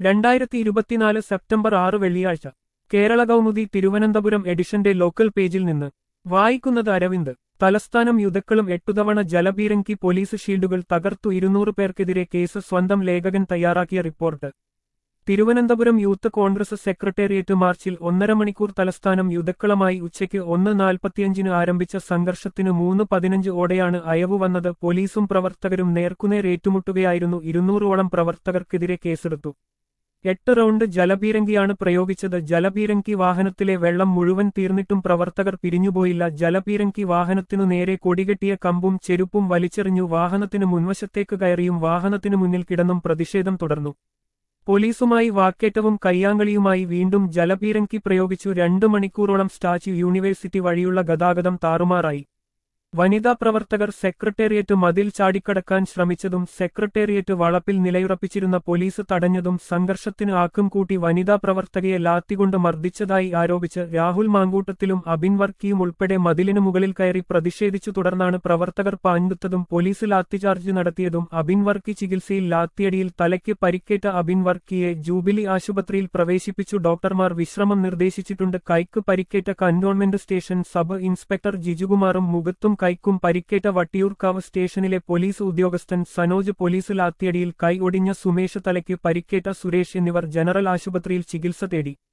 രണ്ടായിരത്തി ഇരുപത്തിനാല് സെപ്റ്റംബർ ആറ് വെള്ളിയാഴ്ച കേരള കൗമുദി തിരുവനന്തപുരം എഡിഷന്റെ ലോക്കൽ പേജിൽ നിന്ന് വായിക്കുന്നത് അരവിന്ദ് തലസ്ഥാനം യുദ്ധക്കളും എട്ടുതവണ ജലപീരങ്കി പോലീസ് ഷീൽഡുകൾ തകർത്തു ഇരുന്നൂറ് പേർക്കെതിരെ കേസ് സ്വന്തം ലേഖകൻ തയ്യാറാക്കിയ report Thiruvananthapuram youth Congress secretariat മാർച്ചിൽ ഒന്നര മണിക്കൂർ തലസ്ഥാനം യുദ്ധക്കളമായി ഉച്ചയ്ക്ക് ഒന്ന് നാൽപ്പത്തിയഞ്ചിന് ആരംഭിച്ച സംഘർഷത്തിന് മൂന്ന് പതിനഞ്ച് ഓടെയാണ് അയവു വന്നത് പോലീസും പ്രവർത്തകരും നേർക്കുനേർ ഏറ്റുമുട്ടുകയായിരുന്നു ഇരുന്നൂറോളം പ്രവർത്തകർക്കെതിരെ കേസെടുത്തു എട്ട് റൗണ്ട് ജലപീരങ്കിയാണ് പ്രയോഗിച്ചത് ജലപീരങ്കി വാഹനത്തിലെ വെള്ളം മുഴുവൻ തീർന്നിട്ടും പ്രവർത്തകർ പിരിഞ്ഞുപോയില്ല ജലപീരങ്കി വാഹനത്തിനു നേരെ കൊടികെട്ടിയ കമ്പും ചെരുപ്പും വലിച്ചെറിഞ്ഞു വാഹനത്തിന് മുൻവശത്തേക്ക് കയറിയും വാഹനത്തിനു മുന്നിൽ കിടന്നും പ്രതിഷേധം തുടർന്നു പോലീസുമായി വാക്കേറ്റവും കയ്യാങ്കളിയുമായി വീണ്ടും ജലപീരങ്കി പ്രയോഗിച്ചു രണ്ടു മണിക്കൂറോളം സ്റ്റാച്യു യൂണിവേഴ്സിറ്റി വഴിയുള്ള ഗതാഗതം താറുമാറായി വനിതാ പ്രവർത്തകർ സെക്രട്ടേറിയറ്റ് മതിൽ ചാടിക്കടക്കാൻ ശ്രമിച്ചതും സെക്രട്ടേറിയറ്റ് വളപ്പിൽ നിലയുറപ്പിച്ചിരുന്ന പോലീസ് തടഞ്ഞതും സംഘർഷത്തിന് ആക്കം കൂട്ടി വനിതാ പ്രവർത്തകയെ ലാത്തികൊണ്ട് മർദ്ദിച്ചതായി ആരോപിച്ച് രാഹുൽ മാങ്കൂട്ടത്തിലും അബിൻ വർക്കിയും ഉൾപ്പെടെ മതിലിനു മുകളിൽ കയറി പ്രതിഷേധിച്ചു തുടർന്നാണ് പ്രവർത്തകർ പാഞ്ഞെടുത്തതും പോലീസ് ലാത്തിചാർജ് നടത്തിയതും അബിൻ വർക്കി ചികിത്സയിൽ ലാത്തിയടിയിൽ തലയ്ക്ക് പരിക്കേറ്റ അബിൻ വർക്കിയെ ജൂബിലി ആശുപത്രിയിൽ പ്രവേശിപ്പിച്ചു ഡോക്ടർമാർ വിശ്രമം നിർദ്ദേശിച്ചിട്ടുണ്ട് കൈക്ക് പരിക്കേറ്റ കന്റോൺമെന്റ് സ്റ്റേഷൻ സബ് ഇൻസ്പെക്ടർ ജിജുകുമാറും മുഖത്തും കൈക്കും പരിക്കേറ്റ വട്ടിയൂർക്കാവ് സ്റ്റേഷനിലെ പോലീസ് ഉദ്യോഗസ്ഥൻ സനോജ് പോലീസ് ലാത്തിയടിയിൽ കൈ ഒടിഞ്ഞ സുമേഷ് തലയ്ക്ക് പരിക്കേറ്റ സുരേഷ് എന്നിവർ ജനറൽ ആശുപത്രിയിൽ ചികിത്സ തേടി